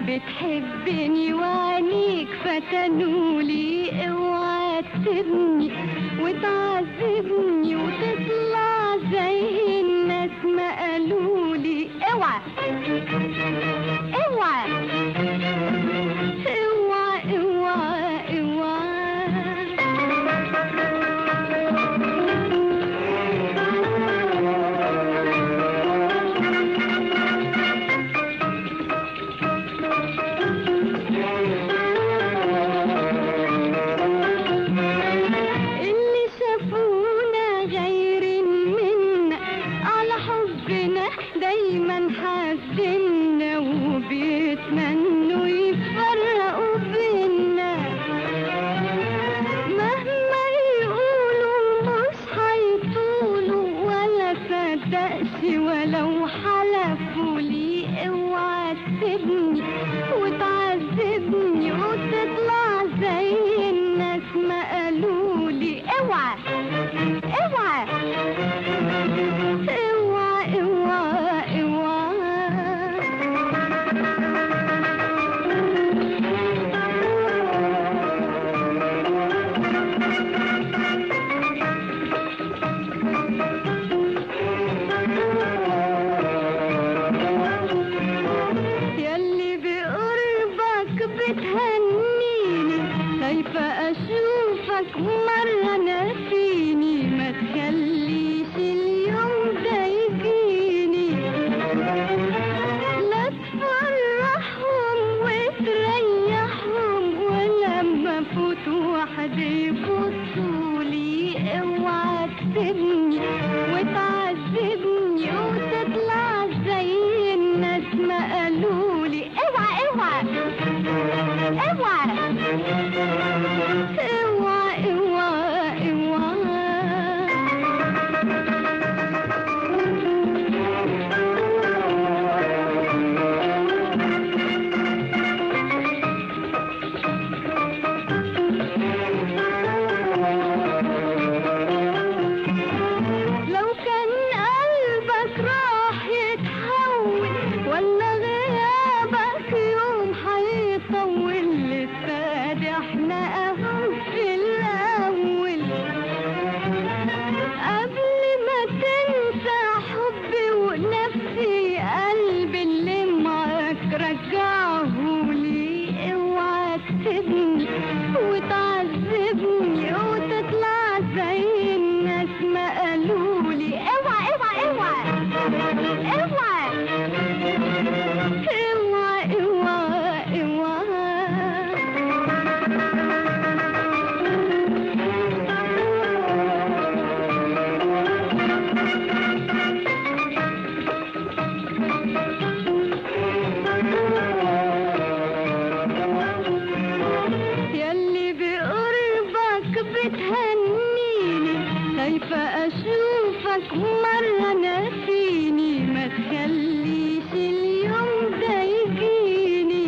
بتحبني وعينيك فتنولي اوعى تسيبني وتعذبني وتطلع زي الناس ما قالولي اوعى اوعى اوعى اوعى اوعى اللي شافونا غير منا على حبنا دايما حاسدنا وبيتمنوا يفرقوا بينا مهما يقولوا مش هيطولوا ولا صدقش ولو حلفوا لي اوعى تسيبني وتعذبني وتطلع زي الناس ما قالولي اوعى اوعى اوعى اوعى اوعى ياللي بقربك بتهنيني خايفة أشوفك مرة ناسيني ما تخليش اليوم ده يجيني لا تفرحهم وتريحهم ولما فوت واحد يبصولي اوعى تسيبني وتعذبني وتطلع زي الناس ما قالولي اوعى اوعى اوعى اوعى اوعى اوعى لو كان قلبك راح يتحول ولا غيابك يوم هيطول لسه دي احنا اهو في الاول قبل ما تنسى حبي ونفسي قلبي اللي معاك رجعهولي اوعى تسيبني وتعذبني وتطلع زي الناس ما قالولي اوعى اوعى اوعى اوعى اوعى اوعى اوعى ياللي بقربك بتهنيني خايفة أشوفك مرة ناسيني ما تخليش اليوم ده يجيني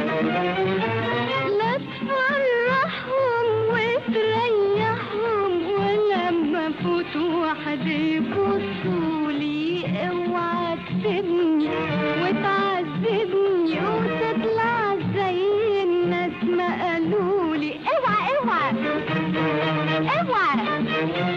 لا تفرحهم وتريحهم ولما فوت واحد يبصولي اوعى تسيبني وتعذبني وتطلع زي الناس ما قالولي اوعى اوعى اوعى